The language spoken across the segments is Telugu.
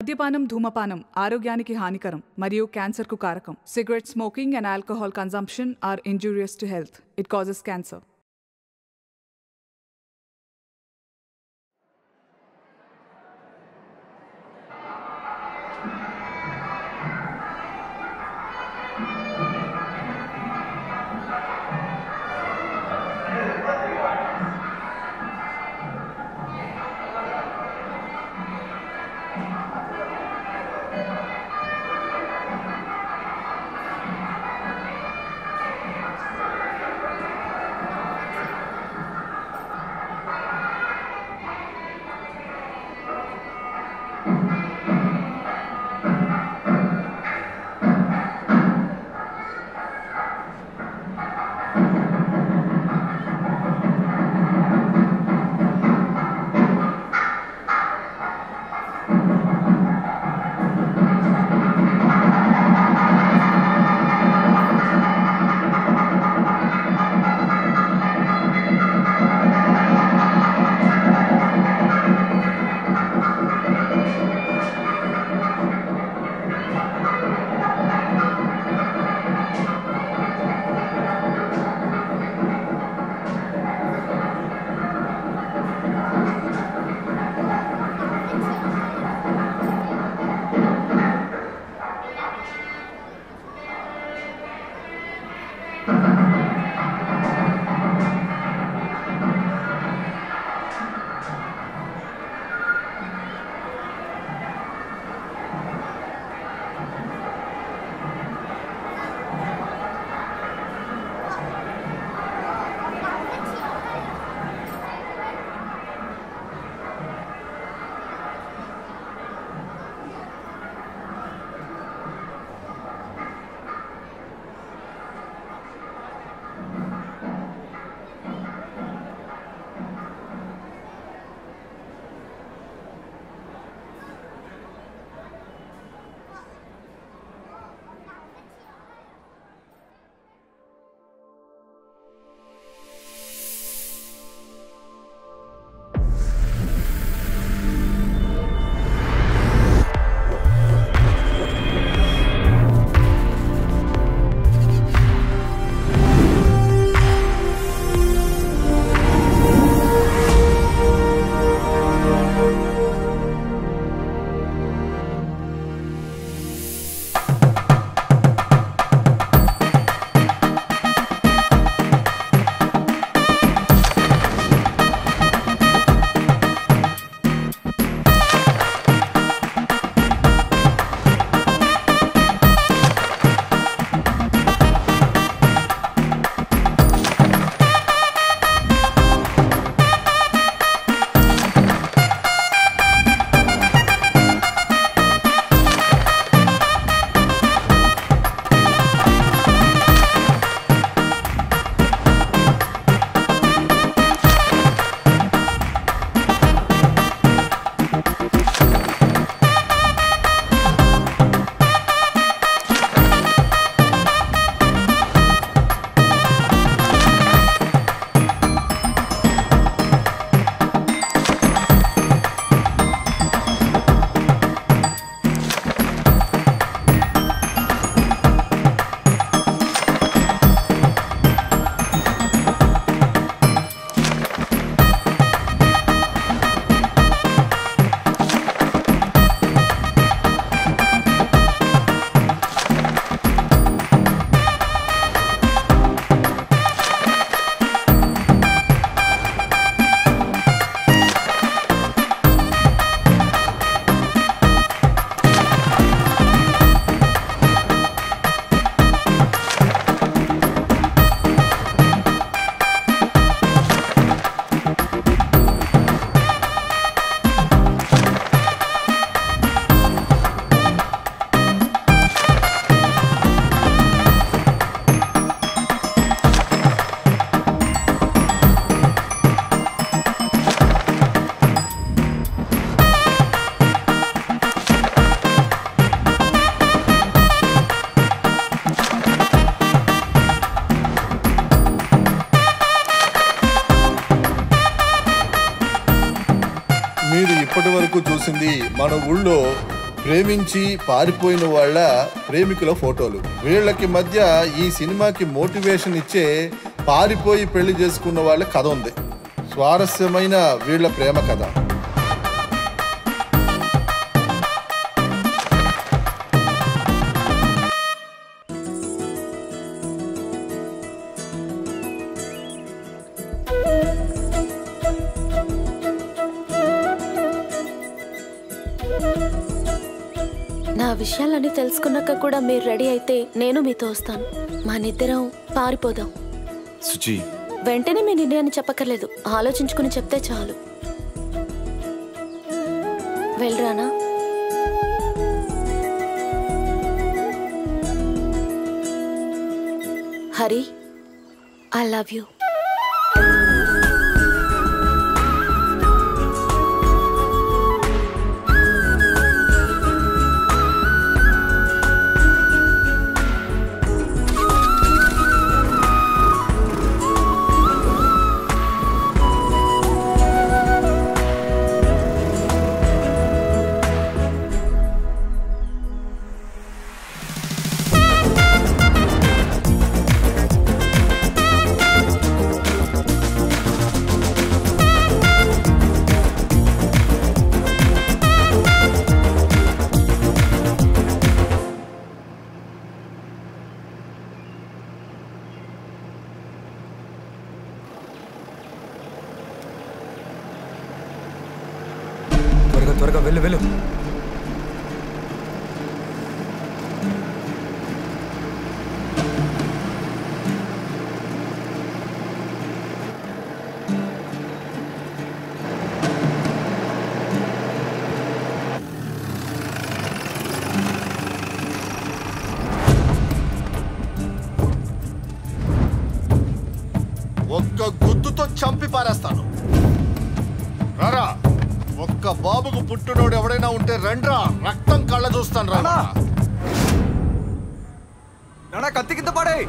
మద్యపానం ధూమపానం ఆరోగ్యానికి హానికరం మరియు క్యాన్సర్కు కారకం cigarette smoking and alcohol consumption are injurious to health it causes cancer మీరు ఇప్పటి వరకు చూసింది మన ఊళ్ళో ప్రేమించి పారిపోయిన వాళ్ళ ప్రేమికుల ఫోటోలు వీళ్ళకి మధ్య ఈ సినిమాకి మోటివేషన్ ఇచ్చే పారిపోయి పెళ్లి చేసుకున్న వాళ్ళ కథ ఉంది స్వారస్యమైన వీళ్ళ ప్రేమ కథ నా విషయాలన్నీ తెలుసుకున్నాక కూడా మీరు రెడీ అయితే నేను మీతో వస్తాను మనిద్దరం పారిపోదాం సుచి వెంటనే మీ నిర్ణయాన్ని చెప్పక్కర్లేదు ఆలోచించుకుని చెప్తే చాలు వెళ్ళరానా హరి ఐ లవ్ యూ త్వరగా త్వరగా వెళ్ళు వెళ్ళు ఒక్క గుద్దుతో చంపి పారేస్తాను రారా ఒక్క బాబుకు పుట్టినోడు ఎవడైనా ఉంటే రండ్రా రక్తం కళ్ళ చూస్తాను రా నానా కత్తి కింద పడే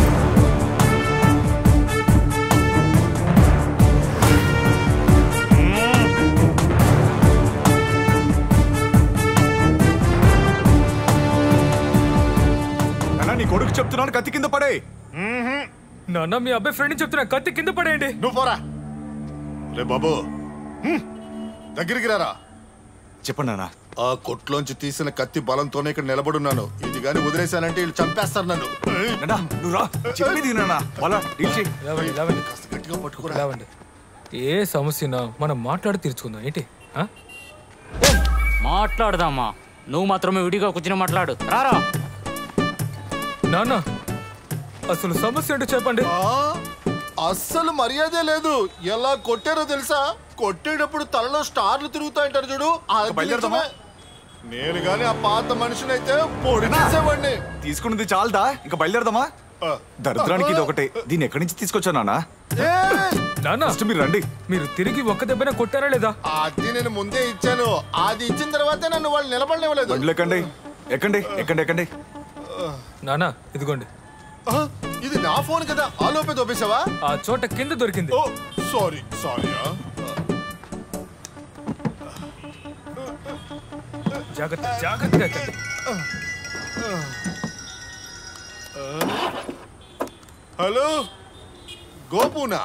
నానా నీ కొడుకు చెప్తున్నాను కత్తి కింద పడే నాన్న మీ అబ్బాయి ఫ్రెండ్ చెప్తున్నా కత్తి కింద పడేయండి నువ్వు పోరా రే బాబు హ్మ్. దగ్గరికి రారా చెప్పండి నానా ఆ కొట్లోంచి తీసిన కత్తి బలంతోనే ఇక్కడ నిలబడున్నాను ఇది గాని వదిలేశానంటే వీళ్ళు చంపేస్తారు నన్ను ఏయ్, నానా నువ్వు రా చెప్పింది నానా వాళ్ళ డీల్ చేయి లేవండి లేవండి కాస్త గట్టిగా పట్టుకురా లేవండి ఏ సమస్యనా మనం మాట్లాడి తీర్చుకుందాం ఏంటి ఆ? మాట్లాడదామా నువ్వు మాత్రమే విడిగా కూర్చుని మాట్లాడు రారా నాన్న అసలు సమస్య ఏంటో చెప్పండి ఆ, అస్సలు మర్యాదే లేదు ఎలా కొట్టారో తెలుసా కొట్టేటప్పుడు తలలో స్టార్లు తిరుగుతాయంటారు చూడు అది బయలుదేరదామా? నిజమే. నేను గాని ఆ పాత మనిషినైతే పొడి చేసేవాడిని తీసుకున్నది చాలదా ఇంకా బయలుదేరదామా ఆ. దరిద్రానికి ఇది ఒకటే దీన్ని ఎక్కడి నుంచి తీసుకొచ్చా నానా ఏయ్, నాన్న ఫస్ట్ మీరు రండి మీరు తిరిగి ఒక్క దెబ్బన కొట్టారా లేదా అది నేను ముందే ఇచ్చాను అది ఇచ్చిన తర్వాతే నన్ను వాళ్ళు నిలబడలేవలేదు బండ్లు ఎక్కండి ఎక్కండి ఎక్కండి ఎక్కండి నాన్న ఇదిగోండి ఆ, ఇది నా ఫోన్ కదా ఆలోపే తోపేశావా ఆ చోట కింద దొరికింది ఓ సారీ సారీ జాగ్రత్త జాగ్రత్తగా ఎక్కండి హలో గోపునా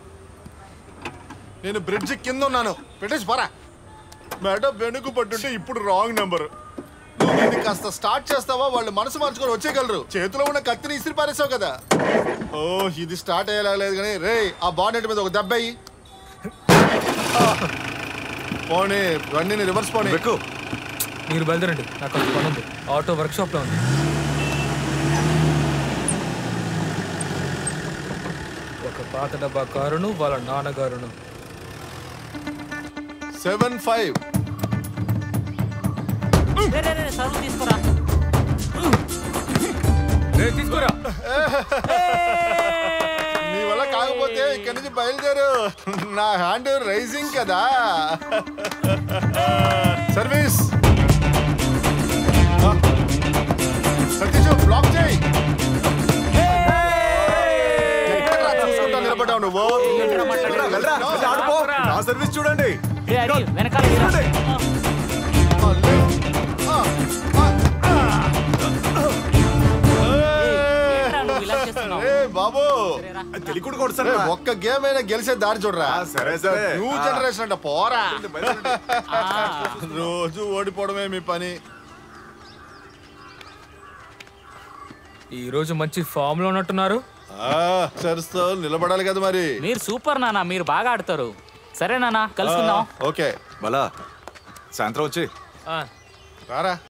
నేను బ్రిడ్జ్ కింద ఉన్నాను పెట్టేసి పోరా మేడం వెనుక పట్టుంటే ఇప్పుడు రాంగ్ నెంబర్ నువ్వు దీన్ని కాస్త స్టార్ట్ చేస్తావా వాళ్ళు మనసు మార్చుకొని వచ్చేయగలరు చేతిలో ఉన్న కత్తిని ఇసిరి పారేసావు కదా ఓ ఇది స్టార్ట్ అయ్యేలా లేదు కానీ రే ఆ బాడెట్ మీద ఒక దెబ్బ అయ్యి పోనీ ఇవన్నీ రివర్స్ పోనీ ఎక్కు మీరు బయలుదేరండి నాకు కొంచెం పని ఉంది ఆటో వర్క్షాప్ లో ఉంది ఒక పాత డబ్బా కారును వాళ్ళ నాన్నగారును సెవెన్ ఫైవ్ రే, రే, రే, సరుకు తీసుకురా రే తీసుకురా నీ వల్ల కాకపోతే ఇక్కడి నుంచి బయలుదేరు నా హ్యాండ్ రైజింగ్ కదా సర్వీస్ ఆ. సతీష్ బ్లాక్ చేయి ఎక్కడ్రా చూసుకుంటా నిలబడ్డావు నువ్వు వెళ్ళరా, వెళ్ళరా, వెళ్ళి ఆడుకో. నా సర్వీస్ చూడండి రే, హరి, వెనకాల వీరా. ఆ, left. ఆ. తెలియకుండా కొడతాను రేయ్, ఒక్క గేమ్ అయినా గెలిచే దారి చూడరా సరే సరే న్యూ ఆ, జనరేషన్ అంట పోరా బయలుదేరండి. రోజు ఓడిపోవడమే మీ పని ఈ రోజు మంచి ఫామ్ లో ఉన్నట్టున్నారు ఆ చరుస్తూ నిలబడాలి కదా మరి మీరు సూపర్ నాన్న మీరు బాగా ఆడతారు సరే నాన్న కలుసుకుందాం ఓకే బలా సాయంత్రం వచ్చి ఆ, రారా